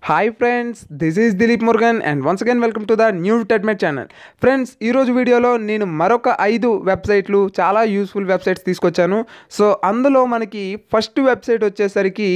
hi friends this is Dilip Murugan and once again welcome to the new టెడ్మెట్ channel friends ఈరోజు వీడియోలో నేను మరొక ఐదు వెబ్సైట్లు చాలా యూస్ఫుల్ వెబ్సైట్స్ తీసుకొచ్చాను సో అందులో మనకి ఫస్ట్ వెబ్సైట్ వచ్చేసరికి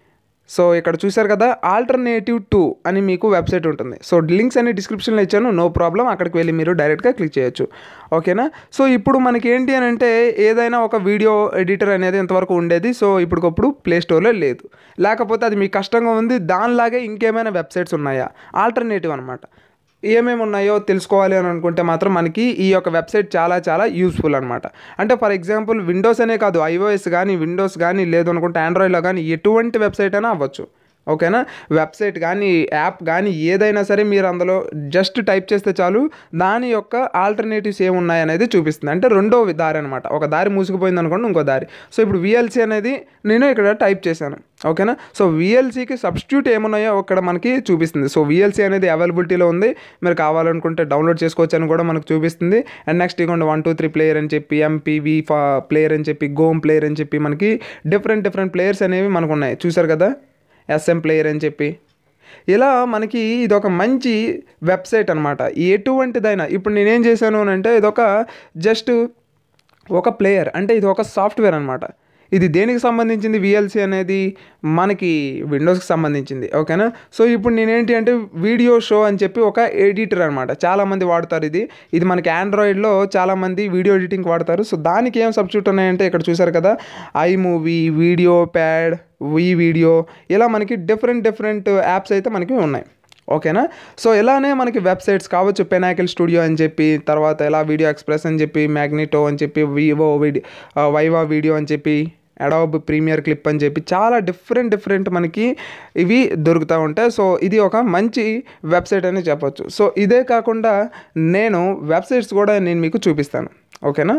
సో ఇక్కడ చూశారు కదా ఆల్టర్నేటివ్ టూ అని మీకు వెబ్సైట్ ఉంటుంది సో లింక్స్ అన్ని డిస్క్రిప్షన్లో ఇచ్చాను నో ప్రాబ్లం అక్కడికి వెళ్ళి మీరు డైరెక్ట్గా క్లిక్ చేయొచ్చు ఓకేనా సో ఇప్పుడు మనకి ఏంటి అని అంటే ఏదైనా ఒక వీడియో ఎడిటర్ అనేది ఇంతవరకు ఉండేది సో ఇప్పటికప్పుడు ప్లే స్టోర్లో లేదు లేకపోతే అది మీకు కష్టంగా ఉంది దానిలాగే ఇంకేమైనా వెబ్సైట్స్ ఉన్నాయా ఆల్టర్నేటివ్ అనమాట ఏమేమి ఉన్నాయో తెలుసుకోవాలి అని అనుకుంటే మాత్రం మనకి ఈ యొక్క వెబ్సైట్ చాలా చాలా యూస్ఫుల్ అనమాట అంటే ఫర్ ఎగ్జాంపుల్ విండోస్ అనే కాదు ఐఓఎస్ కానీ విండోస్ కానీ లేదు అనుకుంటే ఆండ్రాయిడ్లో కానీ ఎటువంటి వెబ్సైట్ అయినా అవ్వచ్చు ఓకేనా వెబ్సైట్ కానీ యాప్ కానీ ఏదైనా సరే మీరు అందులో జస్ట్ టైప్ చేస్తే చాలు దాని యొక్క ఆల్టర్నేటివ్స్ ఏమున్నాయి అనేది చూపిస్తుంది అంటే రెండో దారి అనమాట ఒక దారి మూసుకుపోయింది అనుకోండి ఇంకో దారి సో ఇప్పుడు విఎల్సీ అనేది నేను ఇక్కడ టైప్ చేశాను ఓకేనా సో విఎల్సీకి సబ్స్టిట్యూట్ ఏమున్నాయో ఇక్కడ మనకి చూపిస్తుంది సో విఎల్సీ అనేది అవైలబిలిటీలో ఉంది మీరు కావాలనుకుంటే డౌన్లోడ్ చేసుకోవచ్చు అని కూడా మనకు చూపిస్తుంది అండ్ నెక్స్ట్ ఇవ్వండి వన్ టూ త్రీ ప్లేయర్ అని చెప్పి ఎంపీవి ఫా ప్లేయర్ అని చెప్పి గోమ్ ప్లేయర్ అని చెప్పి మనకి డిఫరెంట్ డిఫరెంట్ ప్లేయర్స్ అనేవి మనకు ఉన్నాయి చూసారు కదా ఎస్ఎం ప్లేయర్ అని చెప్పి ఇలా మనకి ఇది ఒక మంచి వెబ్సైట్ అనమాట ఎటువంటిదైనా ఇప్పుడు నేనేం చేశాను అని అంటే ఇదొక జస్ట్ ఒక ప్లేయర్ అంటే ఇది ఒక సాఫ్ట్వేర్ అనమాట ఇది దేనికి సంబంధించింది విఎల్సి అనేది మనకి విండోస్కి సంబంధించింది ఓకేనా సో ఇప్పుడు నేనేంటి అంటే వీడియో షో అని చెప్పి ఒక ఎడిటర్ అనమాట చాలామంది వాడతారు ఇది ఇది మనకి ఆండ్రాయిడ్లో చాలామంది వీడియో ఎడిటింగ్ వాడతారు సో దానికి ఏం సబ్స్టిట్యూట్ ఉన్నాయంటే ఇక్కడ చూసారు కదా iMovie video pad V video ఇలా మనకి డిఫరెంట్ డిఫరెంట్ యాప్స్ అయితే మనకి ఉన్నాయి ఓకేనా సో ఇలానే మనకి వెబ్సైట్స్ కావచ్చు పెనాకిల్ స్టూడియో అని చెప్పి తర్వాత ఇలా వీడియో ఎక్స్ప్రెస్ అని చెప్పి మ్యాగ్నిటో అని చెప్పి వివో వీడియో వైవా వీడియో అని చెప్పి అడాబ్ ప్రీమియర్ క్లిప్ అని చెప్పి చాలా డిఫరెంట్ డిఫరెంట్ మనకి ఇవి దొరుకుతూ ఉంటాయి సో ఇది ఒక మంచి వెబ్సైట్ అని చెప్పొచ్చు సో ఇదే కాకుండా నేను వెబ్సైట్స్ కూడా నేను మీకు చూపిస్తాను ఓకేనా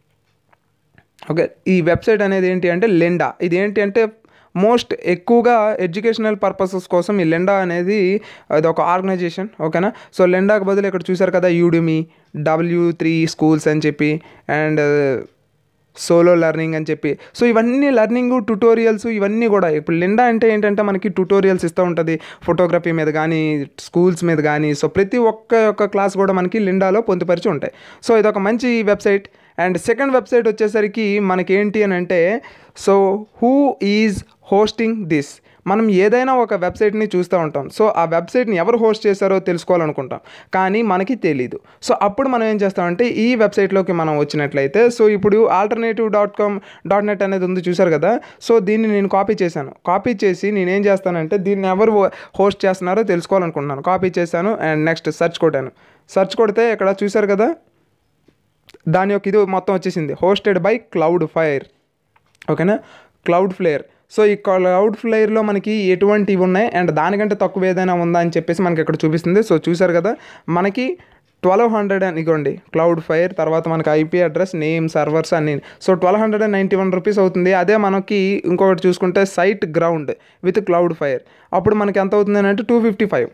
ఓకే ఈ వెబ్సైట్ అనేది ఏంటి అంటే లెండా ఇది ఏంటి అంటే మోస్ట్ ఎక్కువగా ఎడ్యుకేషనల్ పర్పసెస్ కోసం ఈ లెండా అనేది అది ఒక ఆర్గనైజేషన్ ఓకేనా సో లెండాకు బదులు ఇక్కడ చూసారు కదా యూడిమి డబ్ల్యూ త్రీ స్కూల్స్ అని చెప్పి అండ్ సోలో లెర్నింగ్ అని చెప్పి సో ఇవన్నీ లెర్నింగ్ ట్యూటోరియల్స్ ఇవన్నీ కూడా ఇప్పుడు లిండా అంటే ఏంటంటే మనకి ట్యూటోరియల్స్ ఇస్తూ ఉంటుంది ఫోటోగ్రఫీ మీద కానీ స్కూల్స్ మీద కానీ సో ప్రతి ఒక్క యొక్క క్లాస్ కూడా మనకి లిండాలో పొందుపరిచి ఉంటాయి సో ఇది ఒక మంచి వెబ్సైట్ అండ్ సెకండ్ వెబ్సైట్ వచ్చేసరికి మనకి ఏంటి అని అంటే so who is hosting this మనం ఏదైనా ఒక వెబ్సైట్ని చూస్తూ ఉంటాం సో ఆ వెబ్సైట్ని ఎవరు హోస్ట్ చేశారో తెలుసుకోవాలనుకుంటాం కానీ మనకి తెలీదు సో అప్పుడు మనం ఏం చేస్తామంటే ఈ వెబ్సైట్లోకి మనం వచ్చినట్లయితే సో ఇప్పుడు alternative dot com dot net అనేది ఉంది చూసారు కదా సో దీన్ని నేను కాపీ చేశాను కాపీ చేసి నేను ఏం చేస్తానంటే దీన్ని ఎవరు హోస్ట్ చేస్తున్నారో తెలుసుకోవాలనుకుంటున్నాను కాపీ చేశాను అండ్ నెక్స్ట్ సెర్చ్ కొట్టాను సెర్చ్ కొడితే ఇక్కడ చూసారు కదా దాని యొక్క ఇది మొత్తం వచ్చేసింది హోస్టెడ్ బై క్లౌడ్ ఫైర్ ఓకేనా క్లౌడ్ ఫ్లేయర్ సో ఈ క్లౌడ్ ఫ్లేయర్లో మనకి ఎటువంటివి ఉన్నాయి అండ్ దానికంటే తక్కువ ఏదైనా ఉందా అని చెప్పేసి మనకి ఇక్కడ చూపిస్తుంది సో చూసారు కదా మనకి ట్వెల్వ్ హండ్రెడ్ అని ఇగోండి క్లౌడ్ ఫైర్ తర్వాత మనకి ఐపీ అడ్రస్ నేమ్ సర్వర్స్ అన్ని so twelve hundred and ninety one rupees అవుతుంది అదే మనకి ఇంకొకటి చూసుకుంటే SiteGround with Cloudflare అప్పుడు మనకి ఎంత అవుతుంది అంటే టూ ఫిఫ్టీ ఫైవ్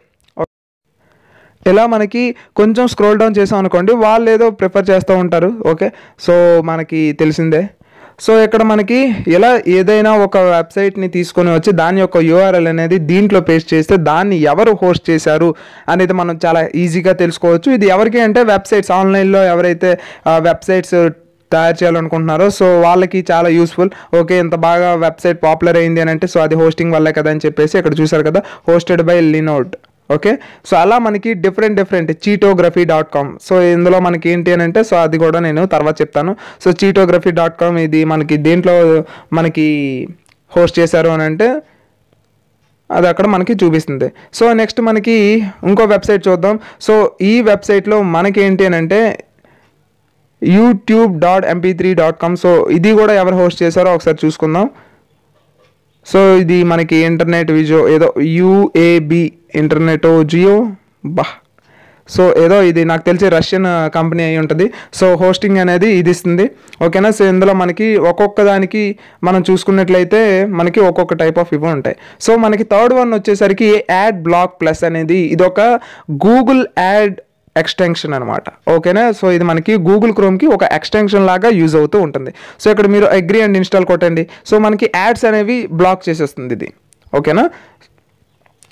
ఇలా మనకి కొంచెం స్క్రోల్ డౌన్ చేసాం అనుకోండి వాళ్ళు ఏదో ప్రిఫర్ చేస్తూ ఉంటారు ఓకే సో మనకి తెలిసిందే సో ఇక్కడ మనకి ఇలా ఏదైనా ఒక వెబ్సైట్ని తీసుకొని వచ్చి దాని యొక్క యూఆర్ఎల్ అనేది దీంట్లో పేస్ట్ చేస్తే దాన్ని ఎవరు హోస్ట్ చేశారు అనేది మనం చాలా ఈజీగా తెలుసుకోవచ్చు ఇది ఎవరికి అంటే వెబ్సైట్స్ ఆన్లైన్లో ఎవరైతే వెబ్సైట్స్ తయారు చేయాలనుకుంటున్నారో సో వాళ్ళకి చాలా యూస్ఫుల్ ఓకే ఇంత బాగా వెబ్సైట్ పాపులర్ అయింది అని అంటే సో అది హోస్టింగ్ వల్లే కదా అని చెప్పేసి ఇక్కడ చూసారు కదా hosted by Linode okay so అలా మనకి different different Cheatography dot com so ఇందులో మనకి ఏంటి అని అంటే సో అది కూడా నేను తర్వాత చెప్తాను సో చీటోగ్రఫీ డాట్ కామ్ ఇది మనకి దేంట్లో మనకి హోస్ట్ చేశారు అని అంటే అది అక్కడ మనకి చూపిస్తుంది సో నెక్స్ట్ మనకి ఇంకో వెబ్సైట్ చూద్దాం సో ఈ వెబ్సైట్లో మనకి ఏంటి అని అంటే YouTube dot MP three dot com so ఇది కూడా ఎవరు హోస్ట్ చేశారో ఒకసారి చూసుకుందాం సో ఇది మనకి ఇంటర్నెట్ విజో ఏదో యూఏబి ఇంటర్నెట్ జియో బా సో ఏదో ఇది నాకు తెలిసి రష్యన్ కంపెనీ అయి ఉంటుంది సో హోస్టింగ్ అనేది ఇది ఇస్తుంది ఓకేనా సో ఇందులో మనకి ఒక్కొక్క దానికి మనం చూసుకున్నట్లయితే మనకి ఒక్కొక్క టైప్ ఆఫ్ ఇవి ఉంటాయి సో మనకి థర్డ్ వన్ వచ్చేసరికి యాడ్ బ్లాక్ ప్లస్ అనేది ఇది ఒక గూగుల్ యాడ్ ఎక్స్టెన్షన్ అనమాట ఓకేనా సో ఇది మనకి గూగుల్ క్రోమ్కి ఒక ఎక్స్టెన్షన్ లాగా యూజ్ అవుతూ ఉంటుంది సో ఇక్కడ మీరు అగ్రి అండ్ ఇన్స్టాల్ కొట్టండి సో మనకి యాడ్స్ అనేవి బ్లాక్ చేసేస్తుంది ఇది ఓకేనా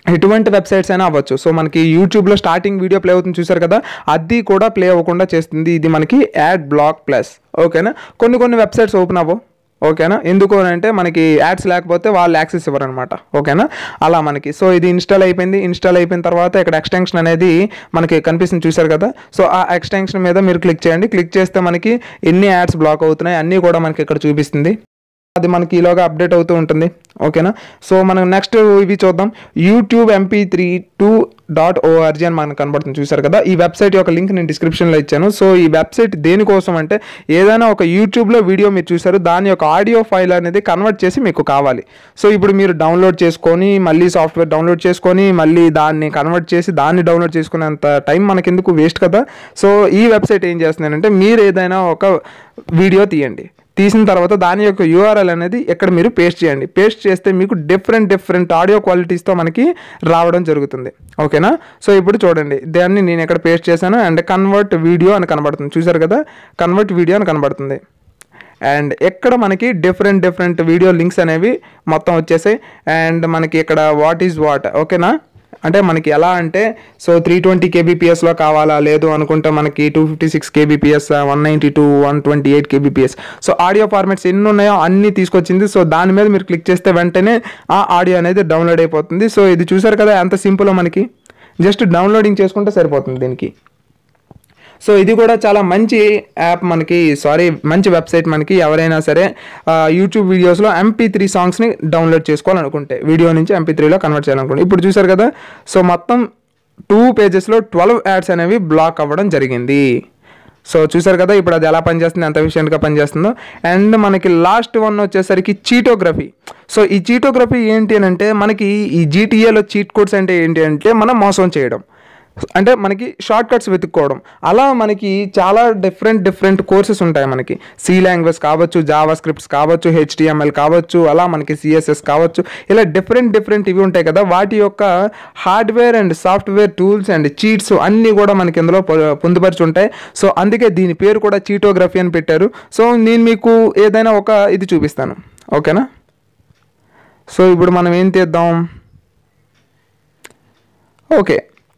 ఎటువంటి వెబ్సైట్స్ అయినా అవ్వచ్చు సో మనకి యూట్యూబ్లో స్టార్టింగ్ వీడియో ప్లే అవుతుంది చూసారు కదా అది కూడా ప్లే అవ్వకుండా చేస్తుంది ఇది మనకి యాడ్ బ్లాక్ ప్లస్ ఓకేనా కొన్ని కొన్ని వెబ్సైట్స్ ఓపెన్ అవ్వవు ఓకేనా ఎందుకు అని అంటే మనకి యాడ్స్ లేకపోతే వాళ్ళు యాక్సెస్ ఇవ్వరు అనమాట ఓకేనా అలా మనకి సో ఇది ఇన్స్టాల్ అయిపోయింది ఇన్స్టాల్ అయిపోయిన తర్వాత ఇక్కడ ఎక్స్టెన్షన్ అనేది మనకి కనిపిస్తుంది చూసారు కదా సో ఆ ఎక్స్టెన్షన్ మీద మీరు క్లిక్ చేయండి క్లిక్ చేస్తే మనకి ఎన్ని యాడ్స్ బ్లాక్ అవుతున్నాయి అన్నీ కూడా మనకి ఇక్కడ చూపిస్తుంది అది మనకి ఈలోగా అప్డేట్ అవుతూ ఉంటుంది ఓకేనా సో మనం నెక్స్ట్ ఇవి చూద్దాం YouTube MP three two dot ORG అని మనకు కనబడుతుంది చూసారు కదా ఈ వెబ్సైట్ యొక్క లింక్ నేను డిస్క్రిప్షన్లో ఇచ్చాను సో ఈ వెబ్సైట్ దేనికోసం అంటే ఏదైనా ఒక యూట్యూబ్లో వీడియో మీరు చూసారు దాని యొక్క ఆడియో ఫైల్ అనేది కన్వర్ట్ చేసి మీకు కావాలి సో ఇప్పుడు మీరు డౌన్లోడ్ చేసుకొని మళ్ళీ సాఫ్ట్వేర్ డౌన్లోడ్ చేసుకొని మళ్ళీ దాన్ని కన్వర్ట్ చేసి దాన్ని డౌన్లోడ్ చేసుకునేంత టైం మనకెందుకు వేస్ట్ కదా సో ఈ వెబ్సైట్ ఏం చేస్తుందంటే మీరు ఏదైనా ఒక వీడియో తీయండి తీసిన తర్వాత దాని యొక్క యూఆర్ఎల్ అనేది ఇక్కడ మీరు పేస్ట్ చేయండి పేస్ట్ చేస్తే మీకు డిఫరెంట్ డిఫరెంట్ ఆడియో క్వాలిటీస్తో మనకి రావడం జరుగుతుంది ఓకేనా సో ఇప్పుడు చూడండి దాన్ని నేను ఇక్కడ పేస్ట్ చేశాను అండ్ కన్వర్ట్ వీడియో అని కనబడుతుంది చూసారు కదా కన్వర్ట్ వీడియో అని కనబడుతుంది అండ్ ఎక్కడ మనకి డిఫరెంట్ డిఫరెంట్ వీడియో లింక్స్ అనేవి మొత్తం వచ్చేసాయి అండ్ మనకి ఇక్కడ వాట్ ఈజ్ వాట్ ఓకేనా అంటే మనకి ఎలా అంటే సో త్రీ ట్వంటీ కేబీపీఎస్లో కావాలా లేదు అనుకుంటే మనకి two fifty six KBPS one ninety two one twenty eight KBPS so audio formats ఎన్ని ఉన్నాయో అన్నీ తీసుకొచ్చింది సో దాని మీద మీరు క్లిక్ చేస్తే వెంటనే ఆ ఆడియో అనేది డౌన్లోడ్ అయిపోతుంది సో ఇది చూసారు కదా ఎంత సింపుల్ మనకి జస్ట్ డౌన్లోడింగ్ చేసుకుంటే సరిపోతుంది దీనికి సో ఇది కూడా చాలా మంచి యాప్ మనకి సారీ మంచి వెబ్సైట్ మనకి ఎవరైనా సరే ఆ, యూట్యూబ్ వీడియోస్లో ఎంపీ త్రీ సాంగ్స్ని డౌన్లోడ్ చేసుకోవాలనుకుంటే వీడియో నుంచి ఎంపీ త్రీలో కన్వర్ట్ చేయాలనుకుంటే ఇప్పుడు చూసారు కదా సో మొత్తం టూ పేజెస్లో ట్వెల్వ్ యాడ్స్ అనేవి బ్లాక్ అవ్వడం జరిగింది సో చూసారు కదా ఇప్పుడు అది ఎలా పనిచేస్తుంది ఎంత ఎఫిషియెంట్గా పనిచేస్తుందో అండ్ మనకి లాస్ట్ వన్ వచ్చేసరికి చీటోగ్రఫీ సో ఈ చీటోగ్రఫీ ఏంటి అని అంటే మనకి ఈ జీటీఏలో చీట్ కోడ్స్ అంటే ఏంటి అంటే మనం మోసం చేయడం అంటే మనకి షార్ట్ కట్స్ వెతుక్కోవడం అలా మనకి చాలా డిఫరెంట్ డిఫరెంట్ కోర్సెస్ ఉంటాయి మనకి సి లాంగ్వేజ్ కావచ్చు జావా స్క్రిప్ట్స్ కావచ్చు హెచ్టిఎంఎల్ కావచ్చు అలా మనకి సిఎస్ఎస్ కావచ్చు ఇలా డిఫరెంట్ డిఫరెంట్ ఇవి ఉంటాయి కదా వాటి యొక్క hardware and software tools and cheats అన్నీ కూడా మనకి ఇందులో పొ- పొందుపరిచి ఉంటాయి సో అందుకే దీని పేరు కూడా చీటోగ్రఫీ అని పెట్టారు సో నేను మీకు ఏదైనా ఒక ఇది చూపిస్తాను ఓకేనా సో ఇప్పుడు మనం ఏం చేద్దాం okay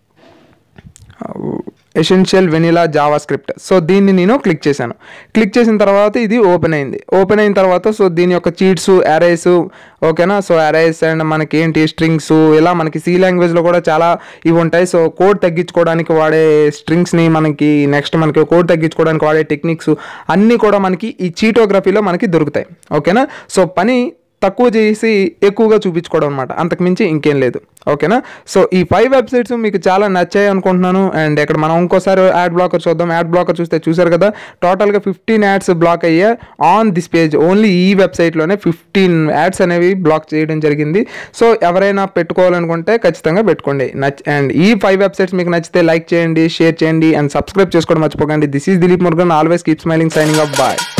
essential vanilla JavaScript so దీన్ని నేను క్లిక్ చేశాను క్లిక్ చేసిన తర్వాత ఇది ఓపెన్ అయింది ఓపెన్ అయిన తర్వాత సో దీని యొక్క చీట్స్ అరైస్ ఓకేనా సో అరైస్ అండ్ మనకి ఏంటి స్ట్రింగ్స్ ఇలా మనకి సి లాంగ్వేజ్లో కూడా చాలా ఇవి ఉంటాయి సో కోడ్ తగ్గించుకోవడానికి వాడే స్ట్రింగ్స్ని మనకి నెక్స్ట్ మనకి కోడ్ తగ్గించుకోవడానికి వాడే టెక్నిక్స్ అన్నీ కూడా మనకి ఈ చీటోగ్రఫీలో మనకి దొరుకుతాయి ఓకేనా సో పని తక్కువ చేసి ఎక్కువగా చూపించుకోవడం అనమాట అంతకుమించి ఇంకేం లేదు ఓకేనా సో ఈ ఫైవ్ వెబ్సైట్స్ మీకు చాలా నచ్చాయి అనుకుంటున్నాను అండ్ ఇక్కడ మనం ఇంకోసారి యాడ్ బ్లాకర్ చూద్దాం యాడ్ బ్లాకర్ చూస్తే చూసారు కదా టోటల్గా ఫిఫ్టీన్ యాడ్స్ బ్లాక్ అయ్యా ఆన్ దిస్ పేజ్ ఓన్లీ ఈ వెబ్సైట్లోనే ఫిఫ్టీన్ యాడ్స్ అనేవి బ్లాక్ చేయడం జరిగింది సో ఎవరైనా పెట్టుకోవాలనుకుంటే ఖచ్చితంగా పెట్టుకోండి నచ్ అండ్ ఈ ఫైవ్ వెబ్సైట్స్ మీకు నచ్చితే లైక్ చేయండి షేర్ చేయండి అండ్ సబ్స్క్రైబ్ చేసుకోవడం మర్చిపోకండి this is Dilip Murugan always keep smiling signing up bye